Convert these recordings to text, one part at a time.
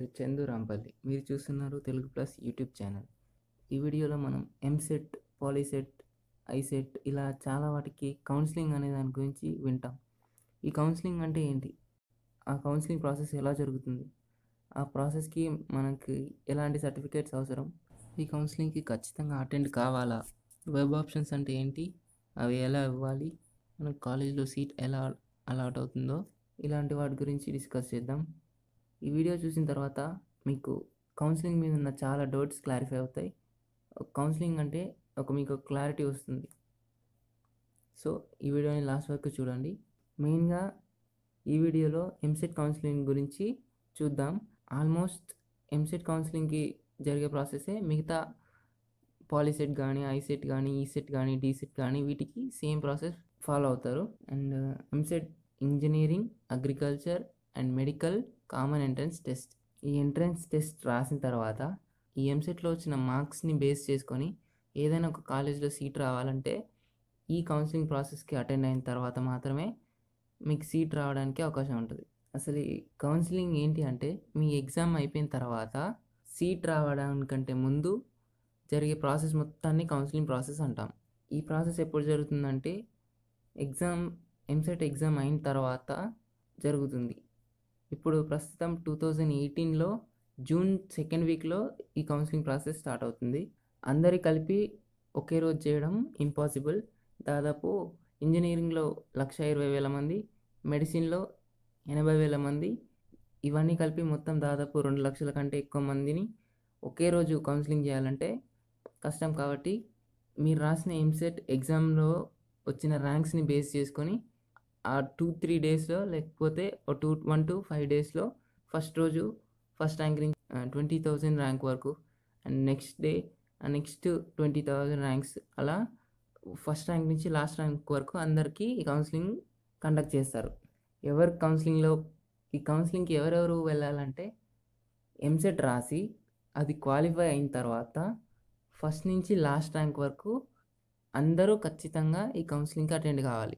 పేరు చందు రాంపల్లి మీరు చూస్తున్నారు తెలుగు ప్లస్ యూట్యూబ్ ఛానల్ ఈ వీడియోలో మనం ఎంసెట్ పాలీసెట్ ఐసెట్ ఇలా చాలా వాటికి కౌన్సిలింగ్ అనే దాని గురించి వింటాం ఈ కౌన్సిలింగ్ అంటే ఏంటి ఆ కౌన్సిలింగ్ ప్రాసెస్ ఎలా జరుగుతుంది ఆ ప్రాసెస్కి మనకి ఎలాంటి సర్టిఫికేట్స్ అవసరం ఈ కౌన్సిలింగ్కి ఖచ్చితంగా అటెండ్ కావాలా వెబ్ ఆప్షన్స్ అంటే ఏంటి అవి ఎలా ఇవ్వాలి మనకు కాలేజ్లో సీట్ ఎలా అలాట్ అవుతుందో ఇలాంటి వాటి గురించి డిస్కస్ చేద్దాం ఈ వీడియో చూసిన తర్వాత మీకు కౌన్సిలింగ్ మీద ఉన్న చాలా డౌట్స్ క్లారిఫై అవుతాయి కౌన్సిలింగ్ అంటే ఒక మీకు క్లారిటీ వస్తుంది సో ఈ వీడియోని లాస్ట్ వరకు చూడండి మెయిన్గా ఈ వీడియోలో ఎంసెట్ కౌన్సిలింగ్ గురించి చూద్దాం ఆల్మోస్ట్ ఎంసెట్ కౌన్సిలింగ్కి జరిగే ప్రాసెసే మిగతా పాలిసెట్ కానీ ఐసెట్ కానీ ఈసెట్ కానీ డీసెట్ కానీ వీటికి సేమ్ ప్రాసెస్ ఫాలో అవుతారు and EAMCET engineering agriculture and medical common entrance test ఈ ఎంట్రన్స్ టెస్ట్ రాసిన తర్వాత ఈ ఎంసెట్లో వచ్చిన మార్క్స్ని బేస్ చేసుకొని ఏదైనా ఒక కాలేజ్లో సీట్ రావాలంటే ఈ కౌన్సిలింగ్ ప్రాసెస్కి అటెండ్ అయిన తర్వాత మాత్రమే మీకు సీట్ రావడానికి అవకాశం ఉంటుంది అసలు ఈ కౌన్సిలింగ్ ఏంటి అంటే మీ ఎగ్జామ్ అయిపోయిన తర్వాత సీట్ రావడానికంటే ముందు జరిగే ప్రాసెస్ మొత్తాన్ని కౌన్సిలింగ్ ప్రాసెస్ అంటాం ఈ ప్రాసెస్ ఎప్పుడు జరుగుతుందంటే ఎగ్జామ్ ఎంసెట్ ఎగ్జామ్ అయిన తర్వాత జరుగుతుంది ఇప్పుడు ప్రస్తుతం టూ థౌజండ్ ఎయిటీన్లో జూన్ సెకండ్ వీక్లో ఈ కౌన్సిలింగ్ ప్రాసెస్ స్టార్ట్ అవుతుంది అందరి కలిపి ఒకే రోజు చేయడం ఇంపాసిబుల్ దాదాపు ఇంజనీరింగ్లో లక్ష ఇరవై వేల మంది మెడిసిన్లో ఎనభై వేల మంది ఇవన్నీ కలిపి మొత్తం దాదాపు రెండు లక్షల కంటే ఎక్కువ మందిని ఒకే రోజు కౌన్సిలింగ్ చేయాలంటే కష్టం కాబట్టి మీరు రాసిన ఎంసెట్ ఎగ్జామ్లో వచ్చిన ర్యాంక్స్ని బేస్ చేసుకొని ఆ టూ త్రీ డేస్లో లేకపోతే ఒక టూ వన్ టు ఫైవ్ డేస్లో ఫస్ట్ రోజు ఫస్ట్ ర్యాంక్ నుంచి ట్వంటీ థౌజండ్ ర్యాంక్ వరకు and next day next twenty thousand ranks అలా ఫస్ట్ ర్యాంక్ నుంచి లాస్ట్ ర్యాంక్ వరకు అందరికీ ఈ కౌన్సిలింగ్ కండక్ట్ చేస్తారు ఎవరు కౌన్సిలింగ్లో ఈ కౌన్సిలింగ్కి ఎవరెవరు వెళ్ళాలంటే ఎంసెట్ రాసి అది క్వాలిఫై అయిన తర్వాత ఫస్ట్ నుంచి లాస్ట్ ర్యాంక్ వరకు అందరూ ఖచ్చితంగా ఈ కౌన్సిలింగ్కి అటెండ్ కావాలి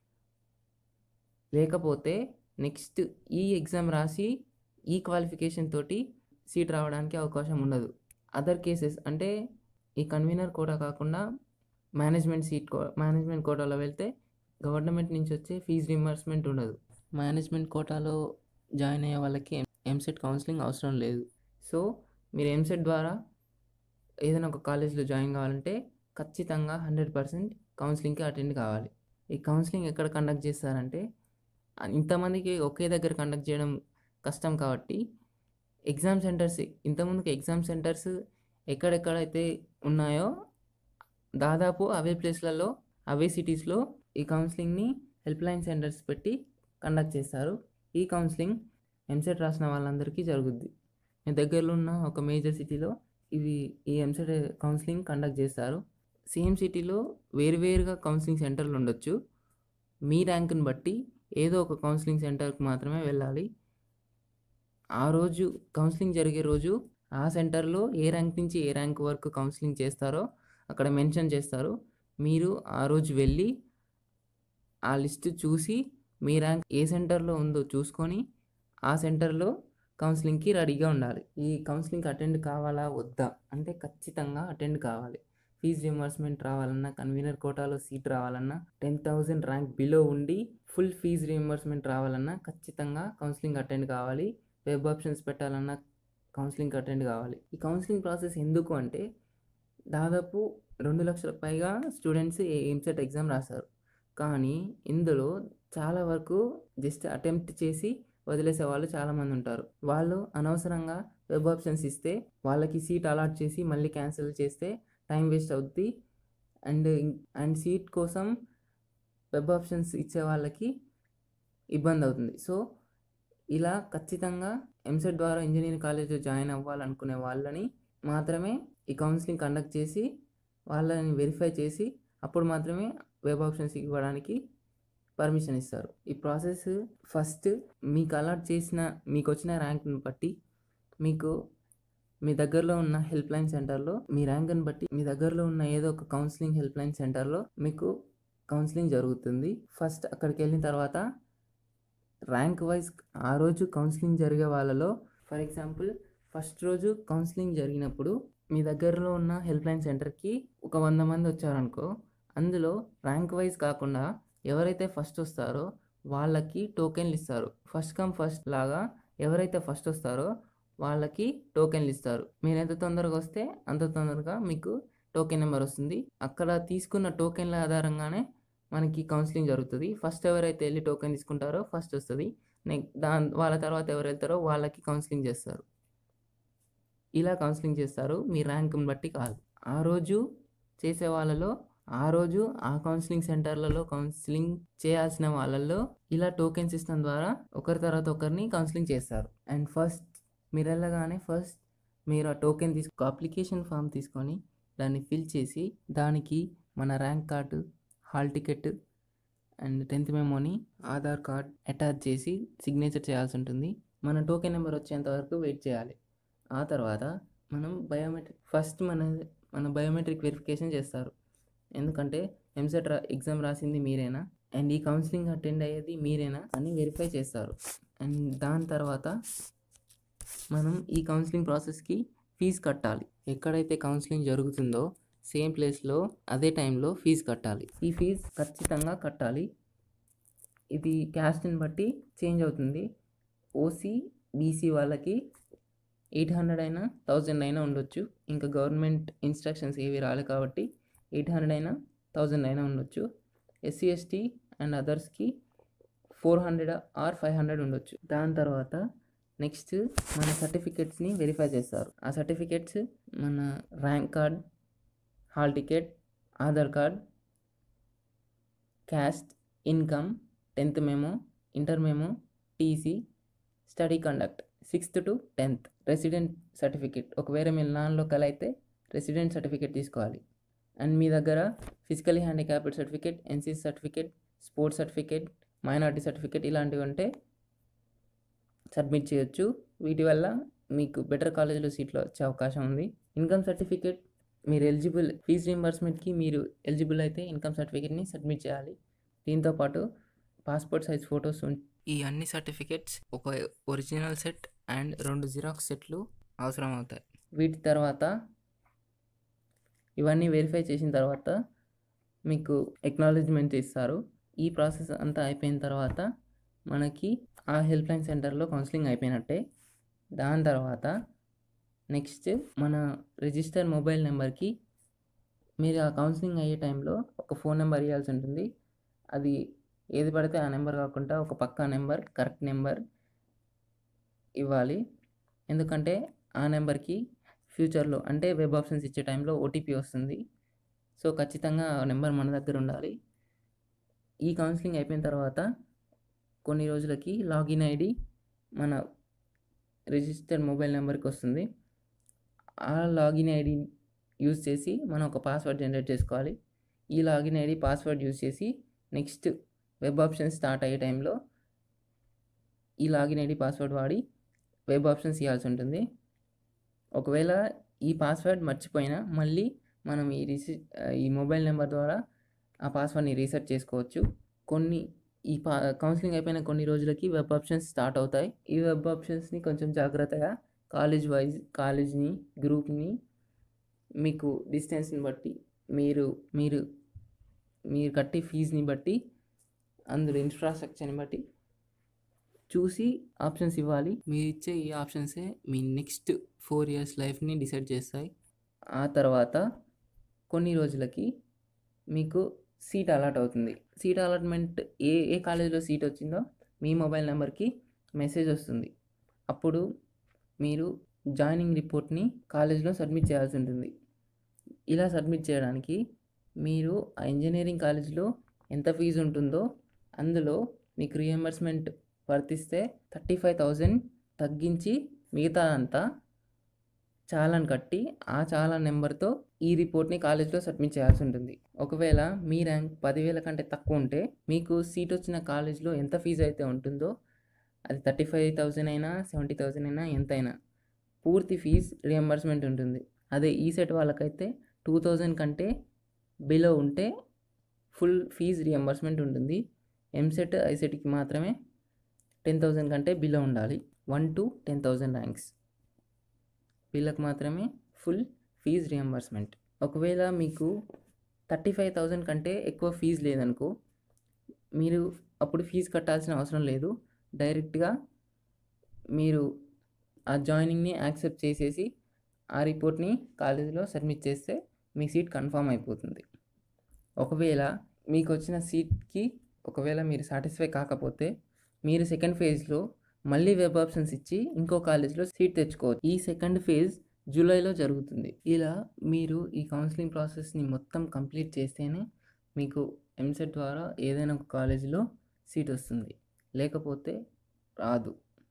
లేకపోతే నెక్స్ట్ ఈ ఎగ్జామ్ రాసి ఈ క్వాలిఫికేషన్ తోటి సీట్ రావడానికి అవకాశం ఉండదు అదర్ కేసెస్ అంటే ఈ కన్వీనర్ కోటా కాకుండా మేనేజ్మెంట్ సీట్ కో మేనేజ్మెంట్ కోటాలో వెళ్తే గవర్నమెంట్ నుంచి వచ్చే ఫీజు రింబర్స్మెంట్ ఉండదు మేనేజ్మెంట్ కోటాలో జాయిన్ అయ్యే వాళ్ళకి ఎంసెట్ కౌన్సిలింగ్ అవసరం లేదు సో మీరు ఎంసెట్ ద్వారా ఏదైనా ఒక కాలేజ్లో జాయిన్ కావాలంటే ఖచ్చితంగా హండ్రెడ్ పర్సెంట్ కౌన్సిలింగ్కి అటెండ్ కావాలి ఈ కౌన్సిలింగ్ ఎక్కడ కండక్ట్ చేస్తారంటే ఇంతమందికి ఒకే దగ్గర కండక్ట్ చేయడం కష్టం కాబట్టి ఎగ్జామ్ సెంటర్స్ ఇంతకుముందుకు ఎగ్జామ్ సెంటర్స్ ఎక్కడెక్కడైతే ఉన్నాయో దాదాపు అవే ప్లేస్లలో అవే సిటీస్లో ఈ కౌన్సిలింగ్ని హెల్ప్ లైన్ సెంటర్స్ పెట్టి కండక్ట్ చేస్తారు ఈ కౌన్సిలింగ్ ఎంసెట్ రాసిన వాళ్ళందరికీ జరుగుద్ది మీ దగ్గరలో ఉన్న ఒక మేజర్ సిటీలో ఇవి ఈ ఎంసెట్ కౌన్సిలింగ్ కండక్ట్ చేస్తారు సేమ్ సిటీలో వేరువేరుగా కౌన్సిలింగ్ సెంటర్లు ఉండొచ్చు మీ ర్యాంక్ని బట్టి ఏదో ఒక కౌన్సిలింగ్ సెంటర్కి మాత్రమే వెళ్ళాలి ఆ రోజు కౌన్సిలింగ్ జరిగే రోజు ఆ సెంటర్లో ఏ ర్యాంక్ నుంచి ఏ ర్యాంక్ వరకు కౌన్సిలింగ్ చేస్తారో అక్కడ మెన్షన్ చేస్తారు మీరు ఆ రోజు వెళ్ళి ఆ లిస్ట్ చూసి మీ ర్యాంక్ ఏ సెంటర్లో ఉందో చూసుకొని ఆ సెంటర్లో కౌన్సిలింగ్కి రెడీగా ఉండాలి ఈ కౌన్సిలింగ్కి అటెండ్ కావాలా వద్దా అంటే ఖచ్చితంగా అటెండ్ కావాలి ఫీజు రియంబర్స్మెంట్ రావాలన్నా కన్వీనర్ కోటాలో సీట్ రావాలన్నా టెన్ థౌజండ్ ర్యాంక్ బిలో ఉండి ఫుల్ ఫీజు రియంబర్స్మెంట్ రావాలన్నా ఖచ్చితంగా కౌన్సిలింగ్ అటెండ్ కావాలి వెబ్ ఆప్షన్స్ పెట్టాలన్నా కౌన్సిలింగ్ అటెండ్ కావాలి ఈ కౌన్సిలింగ్ ప్రాసెస్ ఎందుకు అంటే దాదాపు రెండు లక్షల పైగా స్టూడెంట్స్ ఎంసెట్ ఎగ్జామ్ రాస్తారు కానీ ఇందులో చాలా వరకు జస్ట్ అటెంప్ట్ చేసి వదిలేసే వాళ్ళు చాలామంది ఉంటారు వాళ్ళు అనవసరంగా వెబ్ ఆప్షన్స్ ఇస్తే వాళ్ళకి సీట్ అలాట్ చేసి మళ్ళీ క్యాన్సిల్ చేస్తే టైం వేస్ట్ అవుద్ది అండ్ అండ్ సీట్ కోసం వెబ్ ఆప్షన్స్ ఇచ్చే వాళ్ళకి ఇబ్బంది అవుతుంది సో ఇలా ఖచ్చితంగా ఎంసెట్ ద్వారా ఇంజనీరింగ్ కాలేజ్లో జాయిన్ అవ్వాలనుకునే వాళ్ళని మాత్రమే ఈ కౌన్సిలింగ్ కండక్ట్ చేసి వాళ్ళని వెరిఫై చేసి అప్పుడు మాత్రమే వెబ్ ఆప్షన్స్ ఇవ్వడానికి పర్మిషన్ ఇస్తారు ఈ ప్రాసెస్ ఫస్ట్ మీకు అలాట్ చేసిన మీకు వచ్చిన ర్యాంక్ని బట్టి మీకు మీ దగ్గరలో ఉన్న హెల్ప్ లైన్ సెంటర్లో మీ ర్యాంక్ని బట్టి మీ దగ్గరలో ఉన్న ఏదో ఒక కౌన్సిలింగ్ హెల్ప్ లైన్ సెంటర్లో మీకు కౌన్సిలింగ్ జరుగుతుంది ఫస్ట్ అక్కడికి వెళ్ళిన తర్వాత ర్యాంక్ వైజ్ ఆ రోజు కౌన్సిలింగ్ జరిగే వాళ్ళలో ఫర్ ఎగ్జాంపుల్ ఫస్ట్ రోజు కౌన్సిలింగ్ జరిగినప్పుడు మీ దగ్గరలో ఉన్న హెల్ప్ లైన్ సెంటర్కి ఒక వంద మంది వచ్చారనుకో అందులో ర్యాంక్ వైజ్ కాకుండా ఎవరైతే ఫస్ట్ వస్తారో వాళ్ళకి టోకెన్లు ఇస్తారు ఫస్ట్ కమ్ ఫస్ట్ లాగా ఎవరైతే ఫస్ట్ వస్తారో వాళ్ళకి టోకెన్లు ఇస్తారు మీరు ఎంత తొందరగా వస్తే అంత తొందరగా మీకు టోకెన్ నెంబర్ వస్తుంది అక్కడ తీసుకున్న టోకెన్ల ఆధారంగానే మనకి కౌన్సిలింగ్ జరుగుతుంది ఫస్ట్ ఎవరైతే వెళ్ళి టోకెన్ తీసుకుంటారో ఫస్ట్ వస్తుంది నెక్స్ట్ దాని వాళ్ళ తర్వాత ఎవరు వెళ్తారో వాళ్ళకి కౌన్సిలింగ్ చేస్తారు ఇలా కౌన్సిలింగ్ చేస్తారు మీ ర్యాంక్ని బట్టి కాదు ఆ రోజు చేసే వాళ్ళలో ఆ రోజు ఆ కౌన్సిలింగ్ సెంటర్లలో కౌన్సిలింగ్ చేయాల్సిన వాళ్ళల్లో ఇలా టోకెన్ సిస్టమ్ ద్వారా ఒకరి తర్వాత ఒకరిని కౌన్సిలింగ్ చేస్తారు అండ్ ఫస్ట్ మీరు వెళ్ళగానే ఫస్ట్ మీరు ఆ టోకెన్ తీసుకు అప్లికేషన్ ఫామ్ తీసుకొని దాన్ని ఫిల్ చేసి దానికి మన rank card hall ticket and tenth మెమోని ఆధార్ కార్డ్ అటాచ్ చేసి సిగ్నేచర్ చేయాల్సి ఉంటుంది మన టోకెన్ నెంబర్ వచ్చేంత వరకు వెయిట్ చేయాలి ఆ తర్వాత మనం బయోమెట్రిక్ ఫస్ట్ మన మన బయోమెట్రిక్ వెరిఫికేషన్ చేస్తారు ఎందుకంటే ఎంసెట్ రా ఎగ్జామ్ రాసింది మీరేనా అండ్ ఈ కౌన్సిలింగ్ అటెండ్ అయ్యేది మీరేనా అని వెరిఫై చేస్తారు అండ్ దాని తర్వాత మనం ఈ కౌన్సిలింగ్ ప్రాసెస్కి ఫీజు కట్టాలి ఎక్కడైతే కౌన్సిలింగ్ జరుగుతుందో సేమ్ ప్లేస్లో అదే టైంలో ఫీజు కట్టాలి ఈ ఫీజు ఖచ్చితంగా కట్టాలి ఇది క్యాస్ట్ని బట్టి చేంజ్ అవుతుంది ఓసీ బీసీ వాళ్ళకి ఎయిట్ హండ్రెడ్ అయినా థౌజండ్ అయినా ఉండొచ్చు ఇంకా గవర్నమెంట్ ఇన్స్ట్రక్షన్స్ ఏవి రాలే కాబట్టి ఎయిట్ హండ్రెడ్ అయినా థౌజండ్ అయినా ఉండొచ్చు ఎస్సీ ఎస్టీ అండ్ అదర్స్కి four hundred or five hundred ఉండొచ్చు దాని తర్వాత నెక్స్ట్ మన సర్టిఫికెట్స్ని వెరిఫై చేస్తారు ఆ సర్టిఫికెట్స్ మన rank card hall ticket Aadhaar card caste income tenth memo inter memo TC study conduct sixth to tenth resident certificate ఒకవేళ మీరు నాన్ లోకల్ అయితే రెసిడెంట్ సర్టిఫికేట్ తీసుకోవాలి అండ్ మీ దగ్గర physically handicapped certificate NCC certificate sports certificate minority certificate ఇలాంటివి ఉంటే submit చేయొచ్చు వీటి వల్ల మీకు బెటర్ కాలేజీలో సీట్లు వచ్చే అవకాశం ఉంది ఇన్కమ్ సర్టిఫికేట్ మీరు ఎలిజిబుల్ ఫీజ్ రీంబర్స్మెంట్కి మీరు ఎలిజిబుల్ అయితే ఇన్కమ్ సర్టిఫికేట్ని సబ్మిట్ చేయాలి దీంతోపాటు పాస్పోర్ట్ సైజ్ ఫొటోస్ ఈ అన్ని సర్టిఫికేట్స్ ఒక ఒరిజినల్ సెట్ అండ్ రెండు జిరాక్స్ సెట్లు అవసరం అవుతాయి వీటి తర్వాత ఇవన్నీ వెరిఫై చేసిన తర్వాత మీకు ఎక్నాలజ్మెంట్ ఇస్తారు ఈ ప్రాసెస్ అంతా అయిపోయిన తర్వాత మనకి ఆ హెల్ప్ లైన్ సెంటర్లో కౌన్సిలింగ్ అయిపోయినట్టే దాని తర్వాత నెక్స్ట్ మన రిజిస్టర్ మొబైల్ నెంబర్కి మీరు ఆ కౌన్సిలింగ్ అయ్యే టైంలో ఒక ఫోన్ నెంబర్ ఇవ్వాల్సి ఉంటుంది అది ఏది పడితే ఆ నెంబర్ కాకుండా ఒక పక్కా నెంబర్ కరెక్ట్ నెంబర్ ఇవ్వాలి ఎందుకంటే ఆ నెంబర్కి ఫ్యూచర్లో అంటే వెబ్ ఆప్షన్స్ ఇచ్చే టైంలో ఓటీపీ వస్తుంది సో ఖచ్చితంగా ఆ నెంబర్ మన దగ్గర ఉండాలి ఈ కౌన్సిలింగ్ అయిపోయిన తర్వాత కొన్ని రోజులకి లాగిన్ ఐడి మన రిజిస్టర్ మొబైల్ నెంబర్కి వస్తుంది ఆ లాగిన్ ఐడి యూజ్ చేసి మనం ఒక పాస్వర్డ్ జనరేట్ చేసుకోవాలి ఈ లాగిన్ ఐడి పాస్వర్డ్ యూజ్ చేసి నెక్స్ట్ వెబ్ ఆప్షన్ స్టార్ట్ అయ్యే టైంలో ఈ లాగిన్ ఐడి పాస్వర్డ్ వాడి వెబ్ ఆప్షన్స్ ఇవ్వాల్సి ఉంటుంది ఒకవేళ ఈ పాస్వర్డ్ మర్చిపోయినా మళ్ళీ మనం ఈ రిసి ఈ మొబైల్ నెంబర్ ద్వారా ఆ పాస్వర్డ్ని రీసెట్ చేసుకోవచ్చు కొన్ని ఈ పా కౌన్సిలింగ్ అయిపోయిన కొన్ని రోజులకి వెబ్ ఆప్షన్స్ స్టార్ట్ అవుతాయి ఈ వెబ్ ఆప్షన్స్ని కొంచెం జాగ్రత్తగా కాలేజ్ వైజ్ కాలేజ్ని గ్రూప్ని మీకు డిస్టెన్స్ని బట్టి మీరు మీరు మీరు కట్టే ఫీజుని బట్టి అందులో ఇన్ఫ్రాస్ట్రక్చర్ని బట్టి చూసి ఆప్షన్స్ ఇవ్వాలి మీరు ఇచ్చే ఈ ఆప్షన్సే మీ నెక్స్ట్ ఫోర్ ఇయర్స్ లైఫ్ని డిసైడ్ చేస్తాయి ఆ తర్వాత కొన్ని రోజులకి మీకు సీట్ అలాట్ అవుతుంది సీట్ అలాట్మెంట్ ఏ ఏ కాలేజీలో సీట్ వచ్చిందో మీ మొబైల్ నెంబర్కి మెసేజ్ వస్తుంది అప్పుడు మీరు జాయినింగ్ రిపోర్ట్ని కాలేజ్లో సబ్మిట్ చేయాల్సి ఉంటుంది ఇలా సబ్మిట్ చేయడానికి మీరు ఆ ఇంజనీరింగ్ కాలేజ్లో ఎంత ఫీజు ఉంటుందో అందులో మీకు రియంబర్స్మెంట్ వర్తిస్తే థర్టీ ఫైవ్ థౌజండ్ తగ్గించి మిగతా అంతా చాలాన్ కట్టి ఆ చాలా నెంబర్తో ఈ రిపోర్ట్ని కాలేజ్లో సబ్మిట్ చేయాల్సి ఉంటుంది ఒకవేళ మీ ర్యాంక్ పదివేల కంటే తక్కువ ఉంటే మీకు సీట్ వచ్చిన కాలేజ్లో ఎంత ఫీజు అయితే ఉంటుందో అది థర్టీ ఫైవ్ థౌజండ్ అయినా సెవెంటీ థౌజండ్ అయినా ఎంతైనా పూర్తి ఫీజ్ రియంబర్స్మెంట్ ఉంటుంది అదే ఈ సెట్ వాళ్ళకైతే టూ థౌజండ్ కంటే బిలో ఉంటే ఫుల్ ఫీజ్ రియంబర్స్మెంట్ ఉంటుంది ఎంసెట్ ఐసెట్కి మాత్రమే టెన్ థౌజండ్ కంటే బిలో ఉండాలి one to ten thousand ranks వీళ్ళకి మాత్రమే ఫుల్ ఫీజ్ రియంబర్స్మెంట్ ఒకవేళ మీకు థర్టీ ఫైవ్ థౌజండ్ కంటే ఎక్కువ ఫీజు లేదనుకో మీరు అప్పుడు ఫీజు కట్టాల్సిన అవసరం లేదు డైరెక్ట్గా మీరు ఆ జాయినింగ్ని యాక్సెప్ట్ చేసేసి ఆ రిపోర్ట్ని కాలేజీలో సబ్మిట్ చేస్తే మీ సీట్ కన్ఫామ్ అయిపోతుంది ఒకవేళ మీకు వచ్చిన సీట్కి ఒకవేళ మీరు సాటిస్ఫై కాకపోతే మీరు సెకండ్ ఫేజ్లో మళ్ళీ వెబ్ ఆప్షన్స్ ఇచ్చి ఇంకో కాలేజ్లో సీట్ తెచ్చుకోవచ్చు ఈ సెకండ్ ఫేజ్ జూలైలో జరుగుతుంది ఇలా మీరు ఈ కౌన్సిలింగ్ ప్రాసెస్ని మొత్తం కంప్లీట్ చేస్తేనే మీకు ఎంసెట్ ద్వారా ఏదైనా ఒక కాలేజీలో సీట్ వస్తుంది లేకపోతే రాదు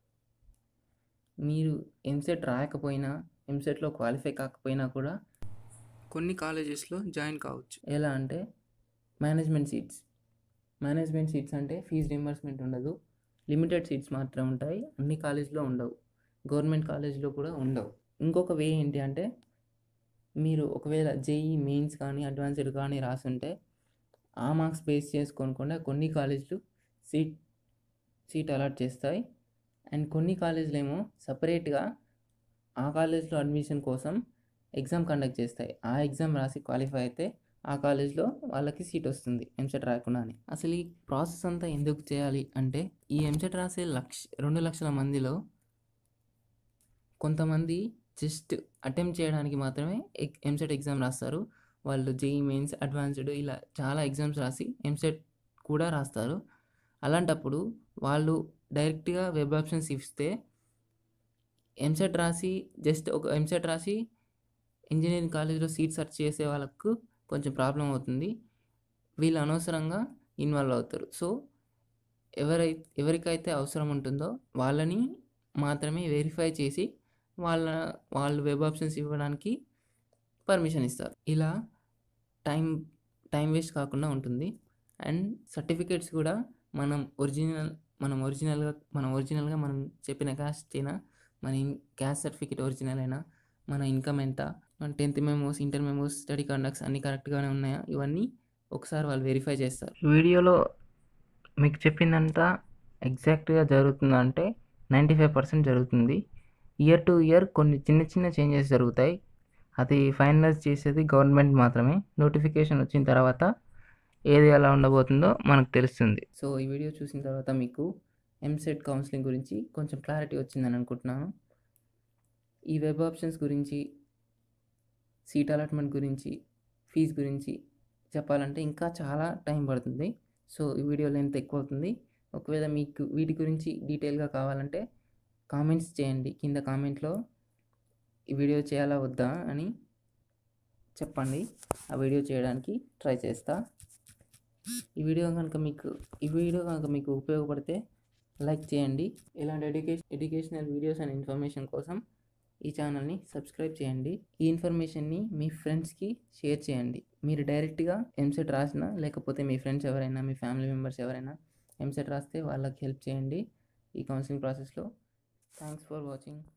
మీరు ఎంసెట్ రాయకపోయినా ఎంసెట్లో క్వాలిఫై కాకపోయినా కూడా కొన్ని కాలేజెస్లో జాయిన్ కావచ్చు ఎలా అంటే మేనేజ్మెంట్ సీట్స్ మేనేజ్మెంట్ సీట్స్ అంటే ఫీజు రింబర్స్మెంట్ ఉండదు లిమిటెడ్ సీట్స్ మాత్రమే ఉంటాయి అన్ని కాలేజ్లో ఉండవు గవర్నమెంట్ కాలేజ్లో కూడా ఉండవు ఇంకొక వే ఏంటి అంటే మీరు ఒకవేళ జేఈ మెయిన్స్ కానీ అడ్వాన్స్డ్ కానీ రాసుంటే ఆ మార్క్స్ బేస్ చేసుకోకుండా కొన్ని కాలేజీలు సీట్ సీట్ అలాట్ చేస్తాయి అండ్ కొన్ని కాలేజీలు ఏమో సపరేట్గా ఆ కాలేజ్లో అడ్మిషన్ కోసం ఎగ్జామ్ కండక్ట్ చేస్తాయి ఆ ఎగ్జామ్ రాసి క్వాలిఫై అయితే ఆ కాలేజ్లో వాళ్ళకి సీట్ వస్తుంది ఎంసెట్ రాకుండానే అసలు ఈ ప్రాసెస్ అంతా ఎందుకు చేయాలి అంటే ఈ ఎంసెట్ రాసే లక్ష రెండు లక్షల మందిలో కొంతమంది జస్ట్ అటెంప్ట్ చేయడానికి మాత్రమే ఎంసెట్ ఎగ్జామ్ రాస్తారు వాళ్ళు జేఈ మెయిన్స్ అడ్వాన్స్డ్ ఇలా చాలా ఎగ్జామ్స్ రాసి ఎంసెట్ కూడా రాస్తారు అలాంటప్పుడు వాళ్ళు డైరెక్ట్గా వెబ్ ఆప్షన్స్ ఇస్తే ఎంసెట్ రాసి జస్ట్ ఒక ఎంసెట్ రాసి ఇంజనీరింగ్ కాలేజ్లో సీట్ సెర్చ్ చేసే వాళ్ళకు కొంచెం ప్రాబ్లం అవుతుంది వీళ్ళు అనవసరంగా ఇన్వాల్వ్ అవుతారు సో ఎవరై ఎవరికైతే అవసరం ఉంటుందో వాళ్ళని మాత్రమే వెరిఫై చేసి వాళ్ళ వాళ్ళు వెబ్ ఆప్షన్స్ ఇవ్వడానికి పర్మిషన్ ఇస్తారు ఇలా టైం టైం వేస్ట్ కాకుండా ఉంటుంది అండ్ సర్టిఫికేట్స్ కూడా మనం ఒరిజినల్ మనం ఒరిజినల్గా మనం ఒరిజినల్గా మనం చెప్పిన క్యాస్ట్ అయినా మన క్యాస్ట్ సర్టిఫికేట్ ఒరిజినల్ అయినా మన ఇన్కమ్ ఎంత మన tenth memos inter memos study conducts అన్నీ కరెక్ట్గానే ఉన్నాయా ఇవన్నీ ఒకసారి వాళ్ళు వెరిఫై చేస్తారు వీడియోలో మీకు చెప్పిందంతా ఎగ్జాక్ట్గా జరుగుతుందా అంటే నైంటీ ఫైవ్ పర్సెంట్ జరుగుతుంది ఇయర్ టు ఇయర్ కొన్ని చిన్న చిన్న చేంజెస్ జరుగుతాయి అది ఫైనలైజ్ చేసేది గవర్నమెంట్ మాత్రమే నోటిఫికేషన్ వచ్చిన తర్వాత ఏది ఎలా ఉండబోతుందో మనకు తెలుస్తుంది సో ఈ వీడియో చూసిన తర్వాత మీకు ఎంసెట్ కౌన్సిలింగ్ గురించి కొంచెం క్లారిటీ వచ్చిందని అనుకుంటున్నాను ఈ వెబ్ ఆప్షన్స్ గురించి సీట్ అలాట్మెంట్ గురించి ఫీజు గురించి చెప్పాలంటే ఇంకా చాలా టైం పడుతుంది సో ఈ వీడియో లెంత్ ఎక్కువ అవుతుంది ఒకవేళ మీకు వీటి గురించి డీటెయిల్గా కావాలంటే కామెంట్స్ చేయండి కింద కామెంట్లో ఈ వీడియో చేయాలా వద్దా అని చెప్పండి ఆ వీడియో చేయడానికి ట్రై చేస్తా ఈ వీడియో కనుక మీకు ఈ వీడియో కనుక మీకు ఉపయోగపడితే లైక్ చేయండి ఇలాంటి education educational videos and information కోసం ఈ ఛానల్ని సబ్స్క్రైబ్ చేయండి ఈ ఇన్ఫర్మేషన్ని మీ ఫ్రెండ్స్కి షేర్ చేయండి మీరు డైరెక్ట్గా ఎంసెట్ రాసినా లేకపోతే మీ ఫ్రెండ్స్ ఎవరైనా మీ ఫ్యామిలీ మెంబర్స్ ఎవరైనా ఎంసెట్ రాస్తే వాళ్ళకి హెల్ప్ చేయండి ఈ కౌన్సిలింగ్ ప్రాసెస్లో థ్యాంక్స్ ఫర్ వాచింగ్